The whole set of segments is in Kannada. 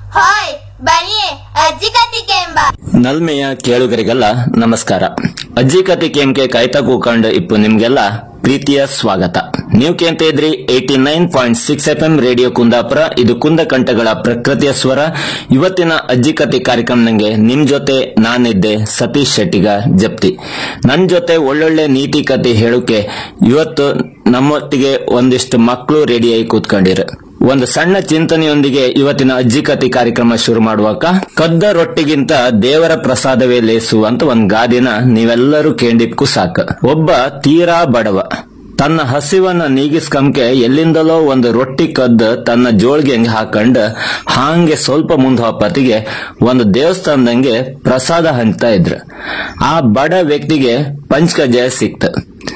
ಹಾಯ್ ಬನ್ನಿ ಅಜ್ಜಿ ಕತೆ ಕೇಂಬ ನಲ್ಮೆಯ ಕೇಳುಗರಿಗೆಲ್ಲ ನಮಸ್ಕಾರ ಅಜ್ಜಿ ಕತೆ ಕೇಮ್ಗೆ ಕಾಯ್ತಾ ಕೂಕಂಡ್ ಇಪ್ಪು ನಿಮ್ಗೆಲ್ಲ ಪ್ರೀತಿಯ ಸ್ವಾಗತ ನೀವು ಕೇಳ್ತಾ ಇದ್ರಿ eighty nine point six F M radio Kundapura ಇದು ಕುಂದ ಕಂಠಗಳ ಪ್ರಕೃತಿಯ ಸ್ವರ ಇವತ್ತಿನ ಅಜ್ಜಿ ಕತೆ ಕಾರ್ಯಕ್ರಮದಂಗೆ ನಿಮ್ ಜೊತೆ ನಾನಿದ್ದೆ ಸತೀಶ್ ಶೆಟ್ಟಿಗ ಜಪ್ತಿ ನನ್ ಜೊತೆ ಒಳ್ಳೊಳ್ಳೆ ನೀತಿ ಕತೆ ಹೇಳೋಕೆ ಇವತ್ತು ನಮ್ಮೊಟ್ಟಿಗೆ ಒಂದಿಷ್ಟು ಮಕ್ಕಳು ರೆಡಿಯಾಗಿ ಕೂತ್ಕೊಂಡಿರ ಒಂದು ಸಣ್ಣ ಚಿಂತನೆಯೊಂದಿಗೆ ಇವತ್ತಿನ ಅಜ್ಜಿ ಕತೆ ಕಾರ್ಯಕ್ರಮ ಶುರು ಮಾಡುವಾಗ ಕದ್ದ ರೊಟ್ಟಿಗಿಂತ ದೇವರ ಪ್ರಸಾದವೇ ಲೇಸು ಅಂತ ಒಂದ್ ಗಾದಿನ ನೀವೆಲ್ಲರೂ ಕೇಂಡಿಪ್ಕು ಸಾಕ ಒಬ್ಬ ತೀರಾ ಬಡವ ತನ್ನ ಹಸಿವನ್ನ ನೀಗಿಸ್ಕಂಕೆ ಎಲ್ಲಿಂದಲೋ ಒಂದು ರೊಟ್ಟಿ ಕದ್ದು ತನ್ನ ಜೋಳ್ಗೆ ಹಾಕೊಂಡ್ ಹಾಂಗೆ ಸ್ವಲ್ಪ ಮುಂದೆ ಹೊಪ್ಪತ್ತಿಗೆ ಒಂದು ದೇವಸ್ಥಾನದಂಗೆ ಪ್ರಸಾದ ಹಂಚ್ತಾ ಇದ್ರು ಆ ಬಡ ವ್ಯಕ್ತಿಗೆ ಪಂಚಕಜಯ ಸಿಕ್ತ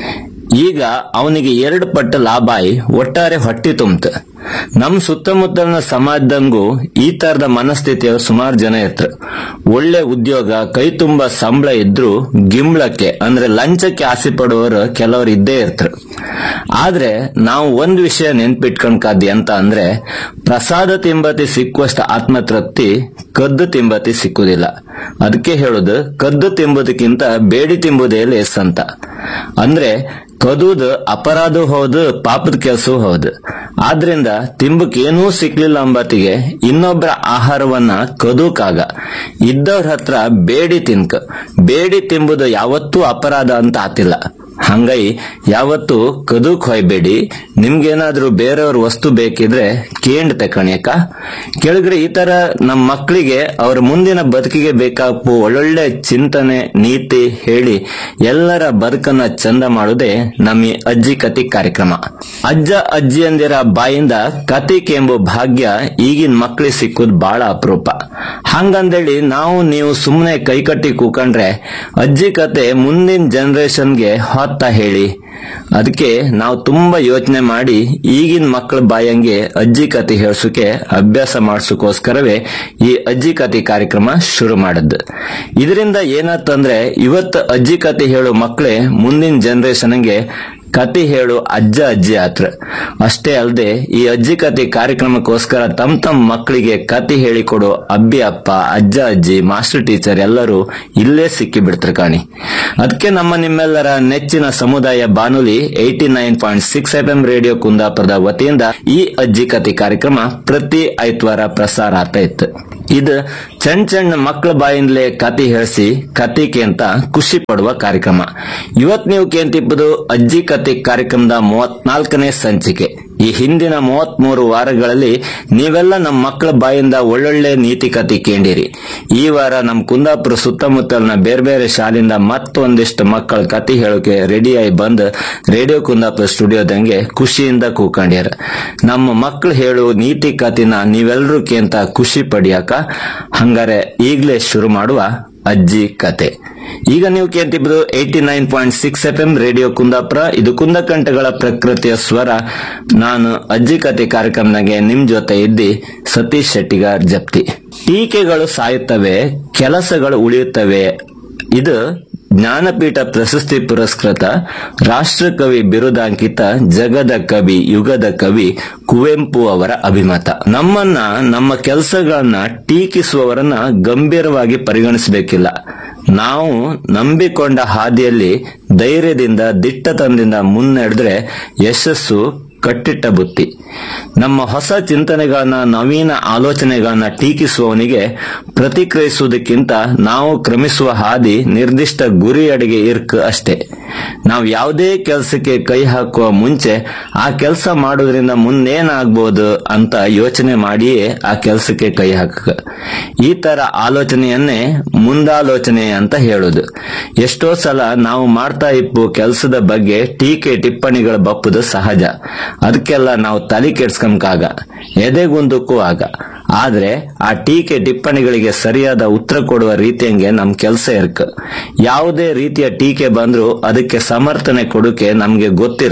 ಈಗ ಅವನಿಗೆ ಎರಡು ಪಟ್ಟು ಲಾಭ ಆಯಿ ಒಟ್ಟಾರೆ ಹೊಟ್ಟಿ ತುಂಬ್ತ ನಮ್ ಸುತ್ತಮುತ್ತಲಿನ ಸಮಾಜದಂಗೂ ಈ ತರದ ಮನಸ್ಥಿತಿಯ ಸುಮಾರು ಜನ ಇರ್ತಾರೆ ಒಳ್ಳೆ ಉದ್ಯೋಗ ಕೈ ತುಂಬ ಸಂಬಳ ಇದ್ರು ಗಿಂಬ್ಳಕ್ಕೆ ಅಂದ್ರೆ ಲಂಚಕ್ಕೆ ಆಸೆ ಪಡುವವರು ಕೆಲವರು ಇದ್ದೇ ಇರ್ತಾರೆ ಆದ್ರೆ ನಾವು ಒಂದ್ ವಿಷಯ ನೆನ್ಪಿಟ್ಕೊಂಡ್ಕಾದ್ಯ ಅಂತ ಅಂದ್ರೆ ಪ್ರಸಾದ ತಿಂಬತಿ ಸಿಕ್ಕುವಷ್ಟು ಆತ್ಮತೃಪ್ತಿ ಕದ್ದು ತಿಂಬತಿ ಸಿಕ್ಕುದಿಲ್ಲ ಅದಕ್ಕೆ ಹೇಳುದು ಕದ್ದು ತಿಂಬುದಕ್ಕಿಂತ ಬೇಡಿ ತಿಂಬುದೇ ಲೇಸ್ ಅಂತ ಅಂದ್ರೆ ಕದುದು ಅಪರಾಧ ಹೌದು ಪಾಪದ ಕೆಲಸವೂ ಹೌದು ಆದ್ರಿಂದ ತಿಂಬಕ್ ಏನೂ ಸಿಕ್ಲಿಲ್ಲ ಅಂಬತ್ತಿಗೆ ಇನ್ನೊಬ್ಬರ ಆಹಾರವನ್ನ ಕದೂಕಾಗ ಇದ್ದವ್ರ ಹತ್ರ ಬೇಡಿ ತಿನ್ಕ ಬೇಡಿ ತಿಂಬುದು ಯಾವತ್ತೂ ಅಪರಾಧ ಅಂತ ಆತಿಲ್ಲ ಹಂಗಾಗಿ ಯಾವತ್ತು ಕದುಕ್ ಹೊಯ್ಬೇಡಿ ನಿಮ್ಗೇನಾದ್ರೂ ಬೇರೆಯವ್ರ ವಸ್ತು ಬೇಕಿದ್ರೆ ಕೇಂಡ್ ತಕಣಿಯಕ್ಕ ಕೆಳಗಡೆ ಈ ತರ ನಮ್ಮ ಮಕ್ಕಳಿಗೆ ಅವ್ರ ಮುಂದಿನ ಬದುಕಿಗೆ ಬೇಕಾಪು ಒಳ್ಳೊಳ್ಳೆ ಚಿಂತನೆ ನೀತಿ ಹೇಳಿ ಎಲ್ಲರ ಬದುಕನ್ನ ಚಂದ ಮಾಡುವುದೇ ನಮ್ಮ ಈ ಅಜ್ಜಿ ಕತಿ ಕಾರ್ಯಕ್ರಮ ಅಜ್ಜ ಅಜ್ಜಿಯಂದಿರ ಬಾಯಿಂದ ಕತಿ ಕೆಂಬು ಭಾಗ್ಯ ಈಗಿನ ಮಕ್ಕಳಿಗೆ ಸಿಕ್ಕುದು ಬಹಳ ಅಪರೂಪ ಹಂಗಂದೇಳಿ ನಾವು ನೀವು ಸುಮ್ಮನೆ ಕೈಕಟ್ಟಿ ಕೂಕೊಂಡ್ರೆ ಅಜ್ಜಿ ಕತೆ ಮುಂದಿನ ಜನರೇಷನ್ಗೆ ಹೊತ್ತ ಹೇಳಿ ಅದಕ್ಕೆ ನಾವು ತುಂಬಾ ಯೋಚನೆ ಮಾಡಿ ಈಗಿನ ಮಕ್ಕಳ ಬಾಯಂಗೆ ಅಜ್ಜಿ ಕತೆ ಹೇಳ್ಸೋಕೆ ಅಭ್ಯಾಸ ಮಾಡ್ಸೋಕೋಸ್ಕರವೇ ಈ ಅಜ್ಜಿ ಕತೆ ಕಾರ್ಯಕ್ರಮ ಶುರು ಮಾಡದ್ದು ಇದರಿಂದ ಏನಾತಂದ್ರೆ ಇವತ್ತು ಅಜ್ಜಿ ಕತೆ ಹೇಳೋ ಮಕ್ಕಳೇ ಮುಂದಿನ ಜನರೇಷನ್ಗೆ ಕತೆ ಹೇಳು ಅಜ್ಜ ಅಜ್ಜಿ ಆತ್ರ ಅಷ್ಟೇ ಅಲ್ಲದೆ ಈ ಅಜ್ಜಿ ಕತೆ ಕಾರ್ಯಕ್ರಮಕ್ಕೋಸ್ಕರ ತಮ್ ತಮ್ಮ ಮಕ್ಕಳಿಗೆ ಕತೆ ಹೇಳಿಕೊಡೋ ಅಬ್ಬಿ ಅಪ್ಪ ಅಜ್ಜ ಅಜ್ಜಿ ಮಾಸ್ಟರ್ ಟೀಚರ್ ಎಲ್ಲರೂ ಇಲ್ಲೇ ಸಿಕ್ಕಿ ಬಿಡ್ತಾರೆ ಕಾಣಿ ಅದಕ್ಕೆ ನಮ್ಮ ನಿಮ್ಮೆಲ್ಲರ ನೆಚ್ಚಿನ ಸಮುದಾಯ ಬಾನುಲಿ eighty nine point six F M radio ಕುಂದಾಪುರದ ವತಿಯಿಂದ ಈ ಅಜ್ಜಿ ಕತೆ ಕಾರ್ಯಕ್ರಮ ಪ್ರತಿ ಐತ್ವಾರ ಪ್ರಸಾರ ಆಗ್ತಾ ಇತ್ತು ಇದು ಸಣ್ಣ ಸಣ್ಣ ಮಕ್ಕಳ ಬಾಯಿಂದಲೇ ಕತೆ ಹೇಳಿಸಿ ಕತಿಕೆ ಅಂತ ಖುಷಿ ಪಡುವ ಕಾರ್ಯಕ್ರಮ ಇವತ್ ನೀವು ಕೇಂತಿಪ್ಪದು ಅಜ್ಜಿ ಕತೆ ಕಾರ್ಯಕ್ರಮದ ಮೂವತ್ನಾಲ್ಕನೇ ಸಂಚಿಕೆ ಈ ಹಿಂದಿನ ಮೂವತ್ಮೂರು ವಾರಗಳಲ್ಲಿ ನೀವೆಲ್ಲ ನಮ್ಮ ಮಕ್ಕಳ ಬಾಯಿಂದ ಒಳ್ಳೊಳ್ಳೆ ನೀತಿ ಕತೆ ಕೇಳಿರಿ ಈ ವಾರ ನಮ್ಮ ಕುಂದಾಪುರ ಸುತ್ತಮುತ್ತಲಿನ ಬೇರೆ ಬೇರೆ ಶಾಲೆಯಿಂದ ಮತ್ತೊಂದಿಷ್ಟು ಮಕ್ಕಳ ಕತೆ ಹೇಳೋಕೆ ರೆಡಿಯಾಗಿ ಬಂದು ರೇಡಿಯೋ ಕುಂದಾಪುರ ಸ್ಟುಡಿಯೋದಂಗೆ ಖುಷಿಯಿಂದ ಕೂಕೊಂಡ್ಯಾರ ನಮ್ಮ ಮಕ್ಕಳು ಹೇಳು ನೀತಿ ಕತಿನ ನೀವೆಲ್ಲರೂ ಕೇಂತ ಖುಷಿ ಪಡಿಯಾಕ ಹಂಗಾರೆ ಈಗಲೇ ಶುರು ಮಾಡುವ ಅಜ್ಜಿ ಕತೆ ಈಗ ನೀವು ಕೇಳ್ತಿದ್ದು eighty nine point six F M radio Kundapura ಇದು ಕುಂದಕಂಠಗಳ ಪ್ರಕೃತಿಯ ಸ್ವರ ನಾನು ಅಜ್ಜಿ ಕತೆ ಕಾರ್ಯಕ್ರಮದಾಗೆ ನಿಮ್ ಜೊತೆ ಇದ್ದಿ ಸತೀಶ್ ಶೆಟ್ಟಿಗಾರ್ ಜಪ್ತಿ ಟೀಕೆಗಳು ಸಾಯುತ್ತವೆ ಕೆಲಸಗಳು ಉಳಿಯುತ್ತವೆ ಇದು ಜ್ಞಾನಪೀಠ ಪ್ರಶಸ್ತಿ ಪುರಸ್ಕೃತ ರಾಷ್ಟ್ರಕವಿ ಬಿರುದಾಂಕಿತ ಜಗದ ಕವಿ ಯುಗದ ಕವಿ ಕುವೆಂಪು ಅವರ ಅಭಿಮತ ನಮ್ಮನ್ನ ನಮ್ಮ ಕೆಲಸಗಳನ್ನ ಟೀಕಿಸುವವರನ್ನ ಗಂಭೀರವಾಗಿ ಪರಿಗಣಿಸಬೇಕಿಲ್ಲ ನಾವು ನಂಬಿಕೊಂಡ ಹಾದಿಯಲ್ಲಿ ಧೈರ್ಯದಿಂದ ದಿಟ್ಟತನದಿಂದ ಮುನ್ನಡೆದ್ರೆ ಯಶಸ್ಸು ಕಟ್ಟಿಟ್ಟ ಬುತ್ತಿ ನಮ್ಮ ಹೊಸ ಚಿಂತನೆಗಳನ್ನ ನವೀನ ಆಲೋಚನೆಗಳನ್ನ ಟೀಕಿಸುವವನಿಗೆ ಪ್ರತಿಕ್ರಿಯಿಸುವುದಕ್ಕಿಂತ ನಾವು ಕ್ರಮಿಸುವ ಹಾದಿ ನಿರ್ದಿಷ್ಟ ಗುರಿಯಡೆಗೆ ಇರ್ಕ್ ಅಷ್ಟೇ ನಾವು ಯಾವುದೇ ಕೆಲಸಕ್ಕೆ ಕೈ ಹಾಕುವ ಮುಂಚೆ ಆ ಕೆಲಸ ಮಾಡೋದ್ರಿಂದ ಮುಂದೇನಾಗ್ಬೋದು ಅಂತ ಯೋಚನೆ ಮಾಡಿಯೇ ಆ ಕೆಲಸಕ್ಕೆ ಕೈ ಹಾಕ ಈ ತರ ಆಲೋಚನೆಯನ್ನೇ ಮುಂದಾಲೋಚನೆ ಅಂತ ಹೇಳೋದು ಎಷ್ಟೋ ಸಲ ನಾವು ಮಾಡ್ತಾ ಇಪ್ಪು ಕೆಲಸದ ಬಗ್ಗೆ ಟೀಕೆ ಟಿಪ್ಪಣಿಗಳ ಬಪ್ಪುದು ಸಹಜ ಅದಕ್ಕೆಲ್ಲ ನಾವು ತಲೆ ಕೆಡ್ಸ್ಕೊಂಕಾಗ ಎದೆಗುಂದಕ್ಕೂ ಆಗ ಆದ್ರೆ ಆ ಟೀಕೆ ಟಿಪ್ಪಣಿಗಳಿಗೆ ಸರಿಯಾದ ಉತ್ತರ ಕೊಡುವ ರೀತಿಯಂಗೆ ನಮ್ ಕೆಲಸ ಇರ್ಕ ಯಾವುದೇ ರೀತಿಯ ಟೀಕೆ ಬಂದ್ರೂ ಅದಕ್ಕೆ ಸಮರ್ಥನೆ ಕೊಡೋಕೆ ನಮ್ಗೆ ಗೊತ್ತಿರ್ಕ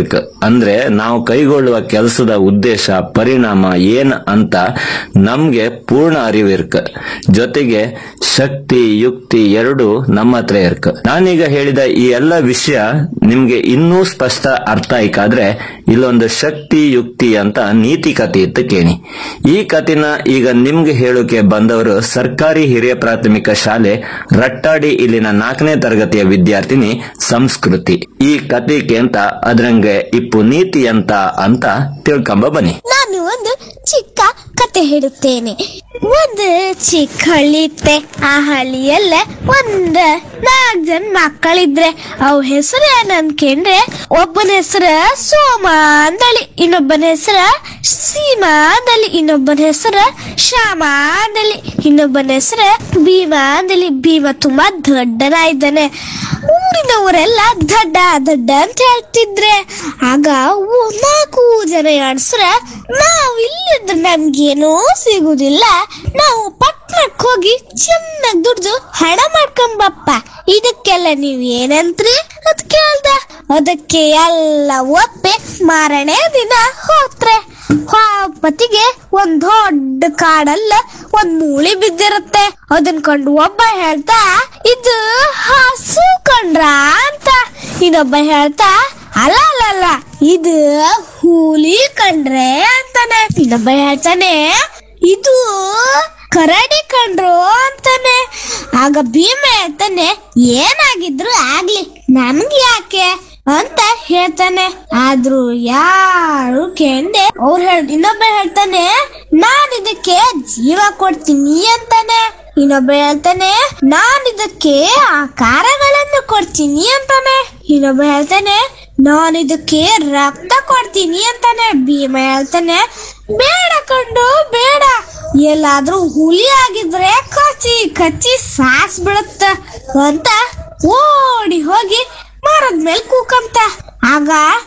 ಅಂದ್ರೆ ನಾವು ಕೈಗೊಳ್ಳುವ ಕೆಲಸದ ಉದ್ದೇಶ ಪರಿಣಾಮ ಏನ್ ಅಂತ ನಮ್ಗೆ ಪೂರ್ಣ ಅರಿವು ಇರ್ಕ ಜೊತೆಗೆ ಶಕ್ತಿ ಯುಕ್ತಿ ಎರಡು ನಮ್ಮ ಹತ್ರ ಇರ್ಕ ನಾನೀಗ ಹೇಳಿದ ಈ ಎಲ್ಲ ವಿಷಯ ನಿಮ್ಗೆ ಇನ್ನೂ ಸ್ಪಷ್ಟ ಅರ್ಥ ಆಯ್ಕಾದ್ರೆ ಇಲ್ಲೊಂದು ಶಕ್ತಿ ಯುಕ್ತಿ ಅಂತ ನೀತಿ ಕಥೆ ಇತ್ತು ಕೇಳಿ ಈ ಕಥೆನ ಈಗ ನಿಮ್ಗೆ ಹೇಳೋಕೆ ಬಂದವರು ಸರ್ಕಾರಿ ಹಿರಿಯ ಪ್ರಾಥಮಿಕ ಶಾಲೆ ರಟ್ಟಾಡಿ ಇಲ್ಲಿನ ನಾಲ್ಕನೇ ತರಗತಿಯ ವಿದ್ಯಾರ್ಥಿನಿ ಸಂಸ್ಕೃತಿ ಈ ಕಥೆಗೆ ಅಂತ ಅದ್ರಂಗೆ ಇಪ್ಪು ನೀತಿ ಅಂತ ಅಂತ ತಿಳ್ಕೊಂಬ ಬನ್ನಿ ನಾನು ಒಂದು ಚಿಕ್ಕ ಕತೆ ಹೇಳುತ್ತೇನೆ ಒಂದು ಚಿಕ್ಕ ಹಳ್ಳಿ ಇತ್ತೆ ಆ ಹಳ್ಳಿಯಲ್ಲೇ ಒಂದ್ ನಾಲ್ಕು ಜನ ಮಕ್ಕಳಿದ್ರೆ ಅವ್ ಹೆಸರು ಏನ್ ಅನ್ಕೊಂಡ್ರೆ ಒಬ್ಬನ ಹೆಸರ ಸೋಮ ಅಂದಳಿ ಇನ್ನೊಬ್ಬನ ಹೆಸರ ಸೀಮಾ ಅಂದಳಿ ಇನ್ನೊಬ್ಬನ ಹೆಸರ ಶ್ಯಾಮ ಅಂದಳಿ ಇನ್ನೊಬ್ಬನ ಹೆಸರ ಭೀಮ ಅಂದಳಿ ಭೀಮ ತುಂಬಾ ದೊಡ್ಡನ ಇದ್ದಾನೆ ಊರಿನವರೆಲ್ಲ ದಡ್ಡ ದಡ್ಡ ಅಂತ ಹೇಳ್ತಿದ್ರೆ ಆಗ ಊ- ನಾಲ್ಕು ಜನ ಎಣ್ಸ್ರ ನಾವ್ ಇಲ್ಲಿದ್ರೆ ನಮ್ಗೇನೂ ಸಿಗುದಿಲ್ಲ ನಾವು ಪಟ್ನಕ್ ಹೋಗಿ ಚೆನ್ನಾಗ್ ದುಡ್ದು ಹಣ ಮಾಡ್ಕೊಂಬಪ್ಪ ಇದಕ್ಕೆಲ್ಲ ನೀವ್ ಏನಂತ್ರಿ ಅದ್ ಕೇಳ್ದ ಅದಕ್ಕೆ ಎಲ್ಲ ಒಪ್ಪೆ ಮಾರನೇ ದಿನ ಹೋತ್ರೆ ಹೊತ್ತಿಗೆ ಒಂದ್ ದೊಡ್ಡ ಕಾಡಲ್ಲ ಒಂದ್ ಮೂಳಿ ಬಿದ್ದಿರುತ್ತೆ ಅದನ್ ಕಂಡು ಒಬ್ಬ ಹೇಳ್ತಾ ಇದು ಹಸು ಕಂಡ್ರ ಅಂತ ಇನ್ನೊಬ್ಬ ಹೇಳ್ತಾ ಅಲ್ಲ ಅಲ್ಲ ಅಲ್ಲ ಇದು ಹುಲಿ ಕಂಡ್ರೆ ಅಂತಾನೆ ಇನ್ನೊಬ್ಬ ಹೇಳ್ತಾನೆ ಇದು ಕರಡಿ ಕಂಡ್ರು ಅಂತಾನೆ ಆಗ ಭೀಮ ಹೇಳ್ತಾನೆ ಏನಾಗಿದ್ರು ಆಗ್ಲಿ ನಮ್ಗೆ ಯಾಕೆ ಅಂತ ಹೇಳ್ತಾನೆ ಆದ್ರೂ ಯಾರು ಕೇಂದೆ ಅವ್ರು ಹೇಳ್ ಇನ್ನೊಬ್ಬ ಹೇಳ್ತಾನೆ ನಾನ್ ಇದಕ್ಕೆ ಜೀವ ಕೊಡ್ತೀನಿ ಅಂತಾನೆ ಇನ್ನೊಬ್ಬ ಹೇಳ್ತಾನೆ ನಾನ್ ಇದಕ್ಕೆ ಆಕಾರಗಳನ್ನು ಕೊಡ್ತೀನಿ ಅಂತಾನೆ ಇನ್ನೊಬ್ಬ ಹೇಳ್ತಾನೆ ನಾನ್ ಇದಕ್ಕೆ ರಕ್ತ ಕೊಡ್ತೀನಿ ಅಂತಾನೆ ಭೀಮ ಹೇಳ್ತಾನೆ ಬೇಡ ಕಂಡು ಬೇಡ ಎಲ್ಲಾದ್ರೂ ಹುಲಿ ಆಗಿದ್ರೆ ಕಚ್ಚಿ ಕಚ್ಚಿ ಸಾಸ್ ಬಿಡುತ್ತ ಅಂತ ಓಡಿ ಹೋಗಿ ಮರದ ಮೇಲೆ ಕೂಕಂತ ಆಗ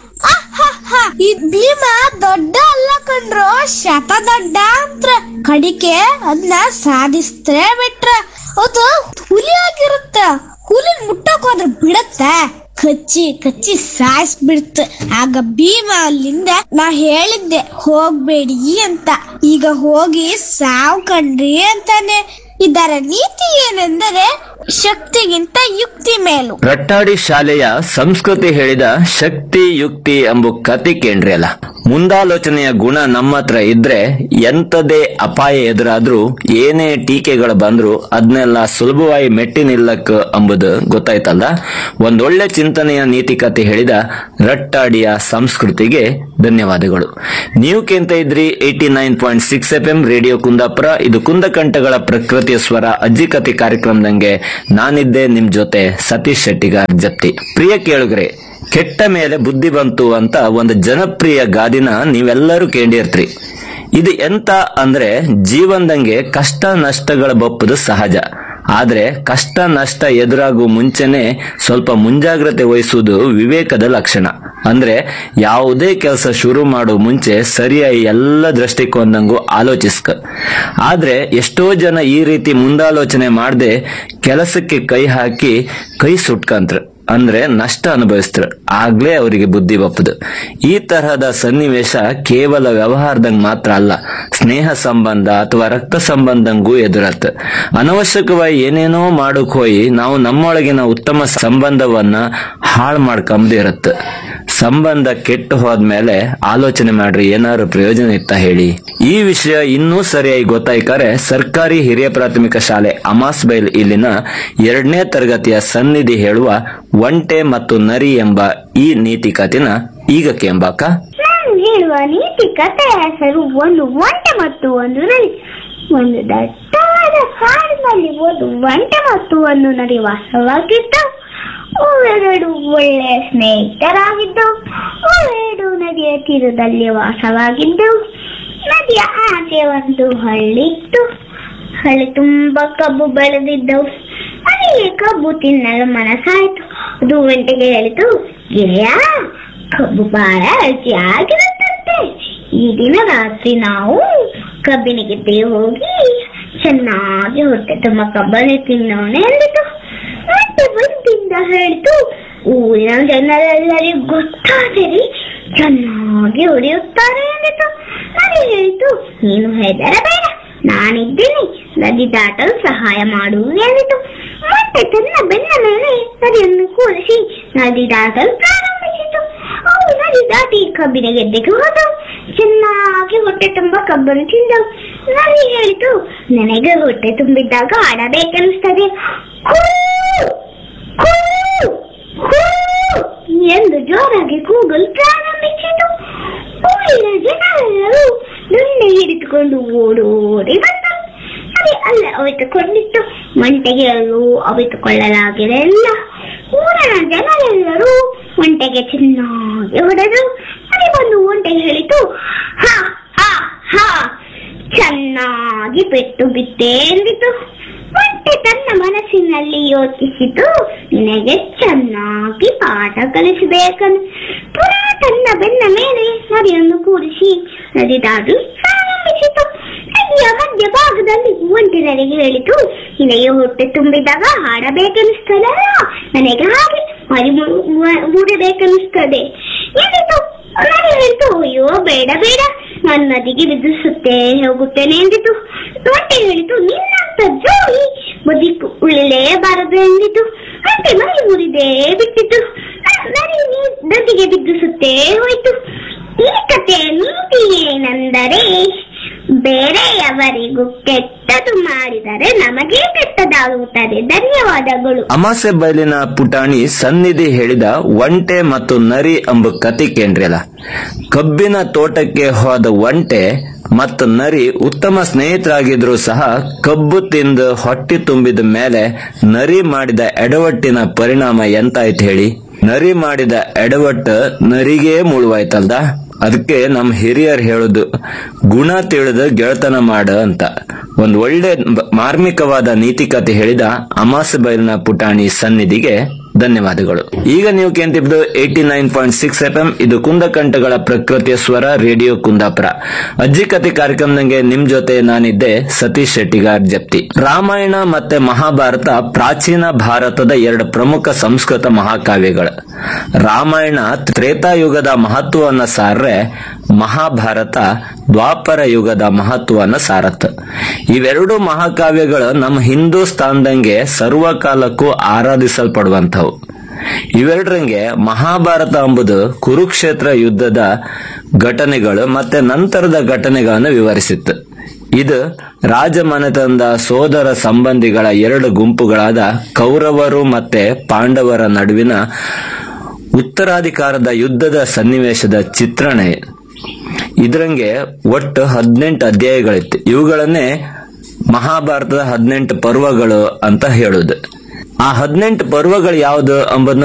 ಅಹ್ಹಹ, ಈ ಭೀಮ ದೊಡ್ಡ ಅಲ್ಲ ಕಂಡ್ರು ಶತ ದೊಡ್ಡ ಅಂತ ಕಡಿಕೆ ಅದನ್ನ ಸಾಧಿಸ್ತೇ ಬಿಟ್ರ ಅದು ಹುಲಿ ಆಗಿರುತ್ತ ಹುಲಿ ಮುಟ್ಟಕ್ ಹೋದ್ರೆ ಬಿಡತ್ತ ಕಚ್ಚಿ ಕಚ್ಚಿ ಸಾಯಿಸ್ ಬಿಡ್ತ ಆಗ ಭೀಮ ಅಲ್ಲಿಂದ ನಾ ಹೇಳಿದ್ದೆ ಹೋಗ್ಬೇಡಿ ಅಂತ ಈಗ ಹೋಗಿ ಸಾವ್ ಕಂಡ್ರಿ ಅಂತಾನೆ ಇದರ ನೀತಿ ಏನೆಂದರೆ ಶಕ್ತಿಗಿಂತ ಯುಕ್ತಿ ಮೇಲು ರಟ್ಟಾಡಿ ಶಾಲೆಯ ಸಂಸ್ಕೃತಿ ಹೇಳಿದ ಶಕ್ತಿ ಯುಕ್ತಿ ಎಂಬ ಕತೆ ಕೇಳ್ರಿ ಅಲ್ಲ ಮುಂದಾಲೋಚನೆಯ ಗುಣ ನಮ್ಮ ಹತ್ರ ಇದ್ರೆ ಎಂತದೇ ಅಪಾಯ ಎದುರಾದ್ರೂ ಏನೇ ಟೀಕೆಗಳು ಬಂದ್ರು ಅದನ್ನೆಲ್ಲ ಸುಲಭವಾಗಿ ಮೆಟ್ಟಿ ನಿಲ್ಲಕ್ ಎಂಬುದು ಗೊತ್ತಾಯ್ತಲ್ಲ ಒಂದೊಳ್ಳೆ ಚಿಂತನೆಯ ನೀತಿ ಕತೆ ಹೇಳಿದ ರಟ್ಟಾಡಿಯ ಸಂಸ್ಕೃತಿಗೆ ಧನ್ಯವಾದಗಳು ನೀವು ಕೇಂತ ಇದ್ರಿ eighty nine point six F M radio Kundapura ಇದು ಕುಂದಕಂಠಗಳ ಪ್ರಕೃತಿಯ ಸ್ವರ ಅಜ್ಜಿ ಕತೆ ಕಾರ್ಯಕ್ರಮದಂಗೆ ನಾನಿದ್ದೆ ನಿಮ್ ಜೊತೆ ಸತೀಶ್ ಶೆಟ್ಟಿಗಾರ್ ಜತ್ತಿ ಪ್ರಿಯ ಕೇಳುಗರೆ ಕೆಟ್ಟ ಮೇಲೆ ಬುದ್ಧಿ ಬಂತು ಅಂತ ಒಂದು ಜನಪ್ರಿಯ ಗಾದಿನ ನೀವೆಲ್ಲರೂ ಕೇಳಿರ್ತ್ರಿ ಇದು ಎಂತ ಅಂದ್ರೆ ಜೀವನದಂಗೆ ಕಷ್ಟ ನಷ್ಟಗಳ ಬಪ್ಪುದು ಸಹಜ ಆದ್ರೆ ಕಷ್ಟ ನಷ್ಟ ಎದುರಾಗುವ ಮುಂಚೆನೆ ಸ್ವಲ್ಪ ಮುಂಜಾಗ್ರತೆ ವಹಿಸುವುದು ವಿವೇಕದ ಲಕ್ಷಣ ಅಂದ್ರೆ ಯಾವುದೇ ಕೆಲಸ ಶುರು ಮಾಡೋ ಮುಂಚೆ ಸರಿಯಾಗಿ ಎಲ್ಲ ದೃಷ್ಟಿಕೋನದಂಗೂ ಆಲೋಚಿಸ್ಕ ಆದ್ರೆ ಎಷ್ಟೋ ಜನ ಈ ರೀತಿ ಮುಂದಾಲೋಚನೆ ಮಾಡದೆ ಕೆಲಸಕ್ಕೆ ಕೈ ಹಾಕಿ ಕೈ ಸುಟ್ಕಂತ್ರ ಅಂದ್ರೆ ನಷ್ಟ ಅನುಭವಿಸ್ತಾರ ಆಗ್ಲೇ ಅವರಿಗೆ ಬುದ್ಧಿ ಬಪ್ಪದು ಈ ತರಹದ ಸನ್ನಿವೇಶ ಕೇವಲ ವ್ಯವಹಾರದಂಗ್ ಮಾತ್ರ ಅಲ್ಲ ಸ್ನೇಹ ಸಂಬಂಧ ಅಥವಾ ರಕ್ತ ಸಂಬಂಧಂಗೂ ಎದುರತ್ತ ಅನವಶ್ಯಕವಾಗಿ ಏನೇನೋ ಮಾಡಕ್ ಹೋಗಿ ನಾವು ನಮ್ಮೊಳಗಿನ ಉತ್ತಮ ಸಂಬಂಧವನ್ನ ಹಾಳು ಮಾಡ್ಕೊಂಬದೇ ಇರತ್ತ ಸಂಬಂಧ ಕೆಟ್ಟು ಹೋದ್ಮೇಲೆ ಆಲೋಚನೆ ಮಾಡ್ರಿ ಏನಾದ್ರು ಪ್ರಯೋಜನ ಇತ್ತ ಹೇಳಿ ಈ ವಿಷಯ ಇನ್ನೂ ಸರಿಯಾಗಿ ಗೊತ್ತಾಯ್ಕಾರೆ ಸರ್ಕಾರಿ ಹಿರಿಯ ಪ್ರಾಥಮಿಕ ಶಾಲೆ ಅಮಾಸ್ ಬೈಲ್ ಇಲ್ಲಿನ ಎರಡನೇ ತರಗತಿಯ ಸನ್ನಿಧಿ ಹೇಳುವ ಒಂಟೆ ಮತ್ತು ನರಿ ಎಂಬ ಈ ನೀತಿ ಕಥೆನ ಈಗ ಕೇಂಬಾಕ ನಾನು ಹೇಳುವ ನೀತಿ ಕಥೆಯ ಹೆಸರು ಒಂದು ಒಂಟೆ ಮತ್ತು ಒಂದು ನರಿ ಒಂದು ದಟ್ಟವಾದ ಕಾಡಿನಲ್ಲಿ ಒಂದು ಒಂಟೆ ಮತ್ತು ಒಂದು ನರಿ ವಾಸವಾಗಿದ್ದು ಅವೆರಡು ಒಳ್ಳೆಯ ಸ್ನೇಹಿತರಾಗಿದ್ದು ಅವೆರಡು ನದಿಯ ತೀರದಲ್ಲಿ ವಾಸವಾಗಿದ್ದವು ನದಿಯ ಆಚೆ ಒಂದು ಹಳ್ಳಿ ಇತ್ತು ಹಳ್ಳಿ ತುಂಬಾ ಕಬ್ಬು ಬೆಳೆದಿದ್ದವು ನನಗೆ ಕಬ್ಬು ತಿನ್ನಲು ಮನಸ್ಸಾಯ್ತು ಅದು ಒಂಟೆಗೆ ಹೇಳಿತು ಗೆಳೆಯ ಕಬ್ಬು ಬಹಳ ರುಚಿಯಾಗಿರುತ್ತಂತೆ ಈ ದಿನ ರಾತ್ರಿ ನಾವು ಕಬ್ಬಿನ ಗಿಟ್ಟಿಗೆ ಹೋಗಿ ಚೆನ್ನಾಗಿ ಹೊಟ್ಟೆ ತುಂಬ ಕಬ್ಬನ್ನು ತಿನ್ನೋಣ ಎಂದಿತು ಮತ್ತೆ ಬಂದಿಂದ ಹೇಳಿತು ಊರಿನ ಜನರೆಲ್ಲರಿಗೂ ಗೊತ್ತಾದರೆ ಚೆನ್ನಾಗಿ ಹೊಡೆಯುತ್ತಾರೆ ಎಂದಿತು ನರಿ ಹೇಳಿತು ನೀನು ಹೆದರಬೇಡ ನಾನಿದ್ದೀನಿ ನದಿ ದಾಟಲು ಸಹಾಯ ಮಾಡು ಎಂದಿತು ಮತ್ತೆ ತನ್ನ ಬೆನ್ನ ಮೇಲೆ ನದಿಯನ್ನು ಕೂರಿಸಿ ನದಿ ದಾಟಲು ಪ್ರಾರಂಭಿಸಿತು ಅವು ನದಿ ದಾಟಿ ಕಬ್ಬಿನ ಗೆದ್ದೆಗೆ ಹೋದವು ಚೆನ್ನಾಗಿ ಹೊಟ್ಟೆ ತುಂಬ ಕಬ್ಬನ್ನು ತಿಂದವು ನದಿ ಹೇಳಿತು ನನಗೆ ಹೊಟ್ಟೆ ತುಂಬಿದ್ದಾಗ ಆಡಬೇಕನ್ನಿಸ್ತದೆ ಕೂ ಕೂ ಕೂ ಎಂದು ಜೋರಾಗಿ ಕೂಗಲು ಪ್ರಾರಂಭಿಸಿತು ಊರಿನ ಜನರೆಲ್ಲರೂ ದುಂಡೆ ಹಿಡಿದುಕೊಂಡು ಓಡೋಡಿ ಬಂದರು ಅದೇ ಅಲ್ಲ ಅವಿತುಕೊಂಡಿತ್ತು ಮಂಟೆಗೆಯಲ್ಲೂ ಅವಿತುಕೊಳ್ಳಲಾಗಿದೆ ಎಲ್ಲ ಊರಿನ ಜನರೆಲ್ಲರೂ ಒಂಟೆಗೆ ಚೆನ್ನಾಗಿ ಹೊಡೆದರು ಅದೇ ಬಂದು ಒಂಟೆಗೆ ಹೇಳಿತು ಹಾ ಹಾ ಹಾ ಚೆನ್ನಾಗಿ ಪೆಟ್ಟು ಬಿಟ್ಟೆ ಎಂದಿತು ಒಂಟೆ ತನ್ನ ಮನಸ್ಸಿನಲ್ಲಿ ಯೋಚಿಸಿತು ನಿನಗೆ ಚೆನ್ನಾಗಿ ಪಾಠ ಕಲಿಸಬೇಕನ್ನು ಪುನಃ ತನ್ನ ಬೆನ್ನ ಮೇಲೆ ನದಿಯನ್ನು ಕೂರಿಸಿ ನದಿ ದಾಟಲು ಪ್ರಾರಂಭಿಸಿತು ನದಿಯ ಮಧ್ಯ ಭಾಗದಲ್ಲಿ ಒಂಟೆ ನನಗೆ ಹೇಳಿತು ನಿನಗೆ ಹೊಟ್ಟೆ ತುಂಬಿದಾಗ ಹಾಡಬೇಕನ್ನಿಸ್ತದಲ್ಲ ನನಗೆ ಹಾಗೆ ಮರಿ ಮೂಡಬೇಕನ್ನಿಸ್ತದೆ ಎಂದಿತು ನಾನು ಹೇಳಿತು ಅಯ್ಯೋ ಬೇಡ ಬೇಡ ನಾನು ನದಿಗೆ ಬಿದ್ದಿಸುತ್ತೇ ಹೋಗುತ್ತೇನೆ ಎಂದಿತು ಒಂಟೆ ಹೇಳಿತು ನಿನ್ನಂತ ಜೋಡಿ ಬದುಕು ಉಳಿಲೇಬಾರದು ಎಂದಿತು ಅಂತೆ ಮರಿ ಮುರಿದೇ ಬಿಟ್ಟಿತು ನರಿ ನೀ- ನದಿಗೆ ಬಿದ್ದಿಸುತ್ತೇ ಹೋಯ್ತು ಈ ಕಥೆಯ ನೀತಿ ಏನೆಂದರೆ ಬೇರೆಯವರಿಗೂ ಕೆಟ್ಟದು ಮಾಡಿದರೆ ನಮಗೆ ಕೆಟ್ಟದಾಗುತ್ತದೆ ಧನ್ಯವಾದಗಳು ಅಮಾಸೆ ಬಯಲಿನ ಪುಟಾಣಿ ಸನ್ನಿಧಿ ಹೇಳಿದ ಒಂಟೆ ಮತ್ತು ನರಿ ಎಂಬ ಕತೆ ಕೇಂದ್ರಲ್ಲ ಕಬ್ಬಿನ ತೋಟಕ್ಕೆ ಹೋದ ಒಂಟೆ ಮತ್ತು ನರಿ ಉತ್ತಮ ಸ್ನೇಹಿತರಾಗಿದ್ರು ಸಹ ಕಬ್ಬು ತಿಂದು ಹೊಟ್ಟಿ ತುಂಬಿದ ಮೇಲೆ ನರಿ ಮಾಡಿದ ಎಡವಟ್ಟಿನ ಪರಿಣಾಮ ಎಂತಾಯ್ತು ಹೇಳಿ ನರಿ ಮಾಡಿದ ಎಡವಟ್ಟು ನರಿಗೇ ಮುಳುವಾಯ್ತಲ್ದ ಅದಕ್ಕೆ ನಮ್ ಹಿರಿಯರ್ ಹೇಳುದು ಗುಣ ತಿಳಿದು ಗೆಳತನ ಮಾಡ ಅಂತ ಒಂದ್ ಒಳ್ಳೆ ಬ- ಮಾರ್ಮಿಕವಾದ ನೀತಿಕತೆ ಹೇಳಿದ ಅಮಾಸ ಬೈಲಿನ ಪುಟಾಣಿ ಸನ್ನಿಧಿಗೆ ಧನ್ಯವಾದಗಳು ಈಗ ನೀವು ಕೇಂತಿದ್ದು eighty nine point six F M ಇದು ಕುಂದಕಂಠಗಳ ಪ್ರಕೃತಿಯ ಸ್ವರ ರೇಡಿಯೋ ಕುಂದಾಪುರ ಅಜ್ಜಿ ಕತೆ ಕಾರ್ಯಕ್ರಮದಂಗೆ ನಿಮ್ ಜೊತೆ ನಾನಿದ್ದೆ ಸತೀಶ್ ಶೆಟ್ಟಿಗಾರ್ ಜಪ್ತಿ ರಾಮಾಯಣ ಮತ್ತೆ ಮಹಾಭಾರತ ಪ್ರಾಚೀನ ಭಾರತದ ಎರಡು ಪ್ರಮುಖ ಸಂಸ್ಕೃತ ಮಹಾಕಾವ್ಯಗಳು ರಾಮಾಯಣ ತ್ರೇತಾಯುಗದ ಮಹತ್ವವನ್ನ ಸಾರ್ರೆ ಮಹಾಭಾರತ ದ್ವಾಪರ ಯುಗದ ಮಹತ್ವವನ್ನ ಸಾರತ್ ಇವೆರಡು ಮಹಾಕಾವ್ಯಗಳು ನಮ್ಮ ಹಿಂದೂಸ್ತಾನ್ದಂಗೆ ಸರ್ವಕಾಲಕ್ಕೂ ಆರಾಧಿಸಲ್ಪಡುವಂಥವು ಇವೆರಡರಂಗೆ ಮಹಾಭಾರತ ಎಂಬುದು ಕುರುಕ್ಷೇತ್ರ ಯುದ್ಧದ ಘಟನೆಗಳು ಮತ್ತೆ ನಂತರದ ಘಟನೆಗಳನ್ನು ವಿವರಿಸಿತ್ತು ಇದು ರಾಜಮನೆತನದ ಸೋದರ ಸಂಬಂಧಿಗಳ ಎರಡು ಗುಂಪುಗಳಾದ ಕೌರವರು ಮತ್ತೆ ಪಾಂಡವರ ನಡುವಿನ ಉತ್ತರಾಧಿಕಾರದ ಯುದ್ಧದ ಸನ್ನಿವೇಶದ ಚಿತ್ರಣ ಇದರಂಗೆ ಒಟ್ಟು ಹದಿನೆಂಟು ಅಧ್ಯಾಯಗಳಿತ್ತು ಇವುಗಳನ್ನೇ ಮಹಾಭಾರತದ ಹದಿನೆಂಟು ಪರ್ವಗಳು ಅಂತ ಹೇಳುದು ಆ ಹದಿನೆಂಟು ಪರ್ವಗಳು ಯಾವುದು ಎಂಬುದನ್ನ